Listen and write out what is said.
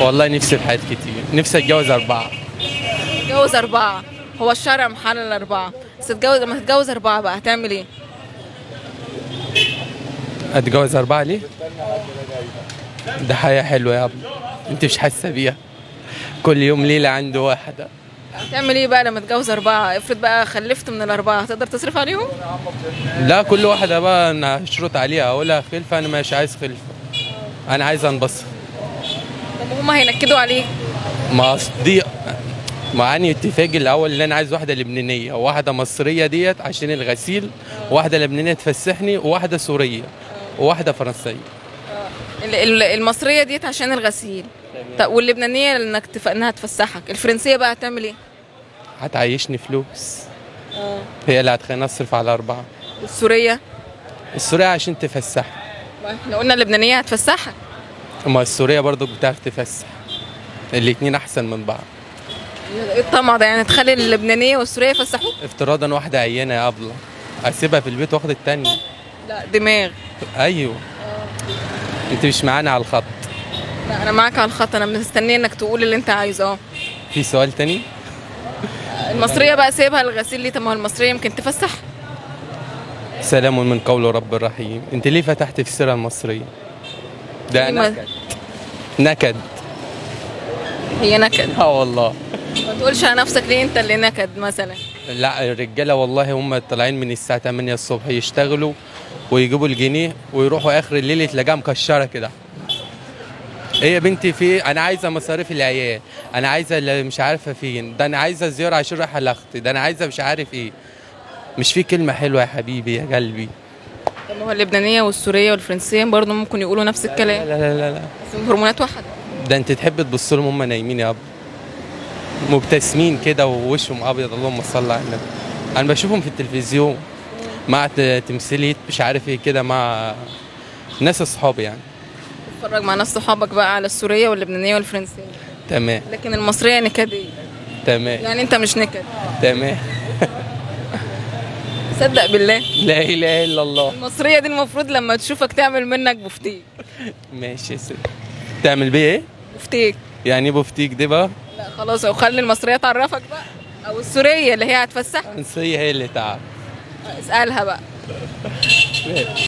والله نفسي في حاجات كتير نفسي اتجوز اربعه تتجوز أربعة هو الشرع محلل أربعة بس تتجوز لما تتجوز أربعة بقى هتعمل إيه؟ اتجوز اربعه ليه ده حياه حلوه يا ابني انت مش حاسه بيها كل يوم ليله عنده واحده هتعمل إيه بقى لما تتجوز أربعة؟ افرض بقى خلفت من الأربعة هتقدر تصرف عليهم؟ لا كل واحده بقى انا هشرط عليها اقولها خلفه انا مش عايز خلفه انا عايز انبسط طب هما هينكدوا عليك ما دي مع اني اتفاقي الاول اللي انا عايز واحده لبنانيه وواحده مصريه ديت عشان الغسيل وواحده لبنانيه تفسحني وواحده سوريه وواحده فرنسيه ال- ال- المصرية ديت عشان الغسيل طب واللبنانية انك تف... انها تفسحك الفرنسية بقى هتعمل ايه؟ هتعيشني فلوس هي اللي هتخليني اصرف على اربعه والسورية السوريه عشان تفسح ما احنا قلنا اللبنانية هتفسحك اما السوريه برضو بتعرف تفسح الاتنين احسن من بعض ايه الطمع ده يعني تخلي اللبنانية والسورية يفسحوك؟ افتراضا واحده عيانه يا ابله اسيبها في البيت واخد التانية لا دماغ ايوه انت مش معانا على الخط لا انا معاك على الخط انا مستنيه انك تقول اللي انت عايزه اه في سؤال تاني المصريه بقى سيبها الغسيل ليه طب ما هو المصريه يمكن تفسح سلام من قول رب الرحيم انت ليه فتحت في السيره المصريه ده ليه ما- نكد نكد هي نكد اه والله ما تقولش على نفسك ليه انت اللي نكد مثلا لا الرجاله والله هم طالعين من الساعه 8 الصبح يشتغلوا ويجيبوا الجنيه ويروحوا اخر الليل تلاقيها مكشره كده ايه يا بنتي في انا عايزه مصاريف العيال انا عايزه اللي مش عارفه فين ده انا عايزه زياره عشان رايحه لاختي ده انا عايزه مش عارف ايه مش في كلمه حلوه يا حبيبي يا قلبي طب ما هو اللبنانيه والسوريه والفرنسيه برضه ممكن يقولوا نفس لا الكلام لا لا لا, لا. بس الهرمونات واحده ده انت تحب تبص لهم هم نايمين يا ابو مبتسمين كده ووشهم ابيض اللهم صل على النبي انا بشوفهم في التلفزيون مع ت- تمثيليه مش عارف ايه كده مع ناس اصحابي يعني اتفرج مع ناس صحابك بقى على السوريه واللبنانيه والفرنسيه تمام لكن المصريه نكديه تمام يعني انت مش نكد تمام صدق بالله لا اله الا الله المصريه دي المفروض لما تشوفك تعمل منك بفتيك ماشي يا ست تعمل بيه ايه بفتيك يعني ايه بفتيك دي بقى لا خلاص او خلي المصريه تعرفك بقى او السوريه اللي هي هتفسحك انسيه هي اللي تعب اسالها بقى